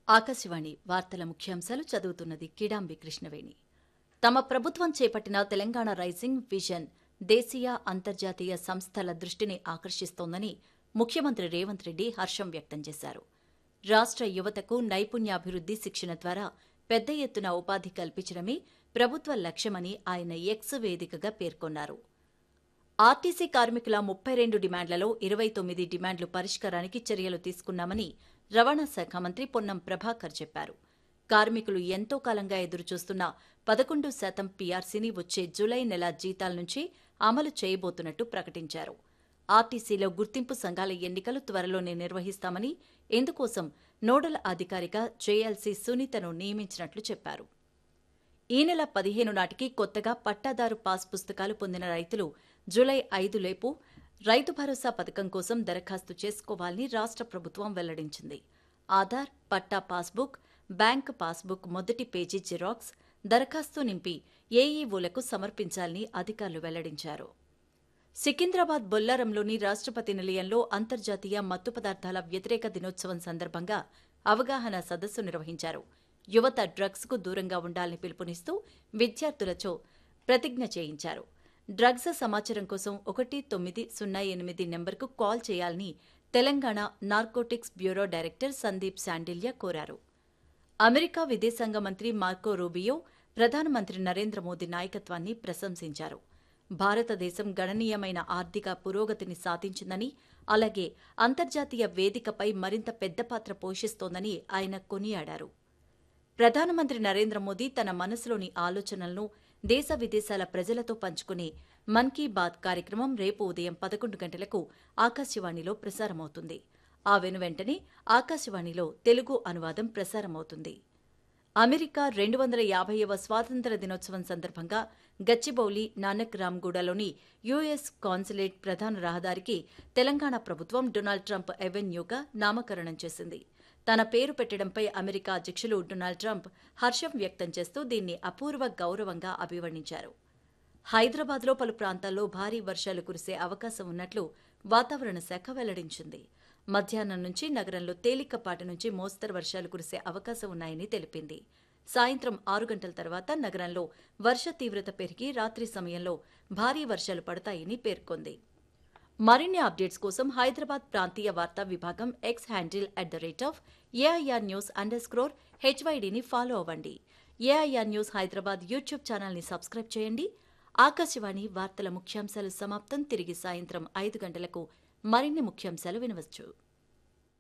ఆకాశవాణి వార్తల ముఖ్యాంశాలు చదువుతున్నది కిడాంబి కృష్ణవేణి తమ ప్రభుత్వం చేపట్టిన తెలంగాణ రైజింగ్ విజన్ దేశీయ అంతర్జాతీయ సంస్థల దృష్టిని ఆకర్షిస్తోందని ముఖ్యమంత్రి రేవంత్ రెడ్డి హర్షం వ్యక్తం చేశారు రాష్ట్ర యువతకు నైపుణ్యాభివృద్ది శిక్షణ ద్వారా పెద్ద ఎత్తున ఉపాధి కల్పించడమే ప్రభుత్వ లక్ష్యమని ఆయన ఎక్స్ వేదికగా పేర్కొన్నారు ఆర్టీసీ కార్మికుల ముప్పై రెండు డిమాండ్లలో ఇరవై తొమ్మిది డిమాండ్లు పరిష్కారానికి చర్యలు తీసుకున్నామని రవాణా శాఖ మంత్రి పొన్నం ప్రభాకర్ చెప్పారు కార్మికులు ఎంతో కాలంగా ఎదురుచూస్తున్న పదకొండు శాతం పీఆర్సీని వచ్చే జూలై నెల జీతాల నుంచి అమలు చేయబోతున్నట్టు ప్రకటించారు ఆర్టీసీలో గుర్తింపు సంఘాల ఎన్నికలు త్వరలోనే నిర్వహిస్తామని ఇందుకోసం నోడల్ అధికారిగా జేఎల్సీ సునీతను నియమించినట్లు చెప్పారు ఈ నెల పదిహేను నాటికి కొత్తగా పట్టాదారు పాస్ పుస్తకాలు పొందిన రైతులు జూలై ఐదులేపు రైతు భరోసా పథకం కోసం దరఖాస్తు చేసుకోవాలని రాష్ట్ర ప్రభుత్వం వెల్లడించింది ఆధార్ పట్టా పాస్బుక్ బ్యాంక్ పాస్బుక్ మొదటి పేజీ జిరాక్స్ దరఖాస్తు నింపి ఏఈఓలకు సమర్పించాలని అధికారులు వెల్లడించారు సికింద్రాబాద్ బొల్లారంలోని రాష్ట్రపతి నిలయంలో అంతర్జాతీయ మత్తు పదార్థాల వ్యతిరేక దినోత్సవం సందర్భంగా అవగాహన సదస్సు నిర్వహించారు యువత డ్రగ్స్ కు దూరంగా ఉండాలని పిలుపునిస్తూ విద్యార్థులతో ప్రతిజ్ఞ చేయించారు డ్రగ్స్ సమాచారం కోసం ఒకటి తొమ్మిది సున్నా ఎనిమిది నెంబర్కు కాల్ చేయాలని Telangana narcotics bureau director Sandeep Sandilya కోరారు అమెరికా విదేశాంగ మంత్రి మార్కో రూబియో ప్రధానమంత్రి నరేంద్ర మోదీ నాయకత్వాన్ని ప్రశంసించారు భారతదేశం గణనీయమైన ఆర్థిక పురోగతిని సాధించిందని అలాగే అంతర్జాతీయ వేదికపై మరింత పెద్ద పాత్ర పోషిస్తోందని ఆయన కొనియాడారు ప్రధానమంత్రి నరేంద్ర మోదీ తన మనసులోని ఆలోచనలను దేశ విదేశాల ప్రజలతో పంచుకునే మన్ కీ బాత్ కార్యక్రమం రేపు ఉదయం పదకొండు గంటలకు ఆకాశవాణిలో ప్రసారమవుతుంది ఆ వెనువెంటనే ఆకాశవాణిలో తెలుగు అనువాదం ప్రసారమవుతుంది అమెరికా రెండు వందల యాభైవ స్వాతంత్ర దినోత్సవం సందర్భంగా గచ్చిబౌలి నానక్ రామ్గూడలోని యుఎస్ కాన్సులేట్ ప్రధాన రహదారికి తెలంగాణ ప్రభుత్వం డొనాల్డ్ ట్రంప్ ఎవెన్యూగా నామకరణం చేసింది తన పేరు పెట్టడంపై అమెరికా అధ్యక్షులు డొనాల్డ్ ట్రంప్ హర్షం వ్యక్తం చేస్తూ దీన్ని అపూర్వ గౌరవంగా అభివర్ణించారు హైదరాబాద్లో పలు ప్రాంతాల్లో భారీ వర్షాలు కురిసే అవకాశం ఉన్నట్లు వాతావరణ శాఖ వెల్లడించింది మధ్యాహ్నం నుంచి నగరంలో తేలికపాటి నుంచి మోస్తరు వర్షాలు కురిసే అవకాశం ఉన్నాయని తెలిపింది సాయంత్రం ఆరు గంటల తర్వాత నగరంలో వర్ష తీవ్రత పెరిగి రాత్రి సమయంలో భారీ వర్షాలు పడతాయని పేర్కొంది మరిన్ని అప్డేట్స్ కోసం హైదరాబాద్ ప్రాంతీయ వార్తా విభాగం X handle at the rate of AIR news underscore హెచ్వైడీని ఫాలో అవ్వండి ఏఐఆర్ న్యూస్ హైదరాబాద్ యూట్యూబ్ ఛానల్ని సబ్స్క్రైబ్ చేయండి ఆకాశవాణి వార్తల ముఖ్యాంశాలు సమాప్తం తిరిగి సాయంత్రం ఐదు గంటలకు మరిన్ని ముఖ్యాంశాలు వినవచ్చు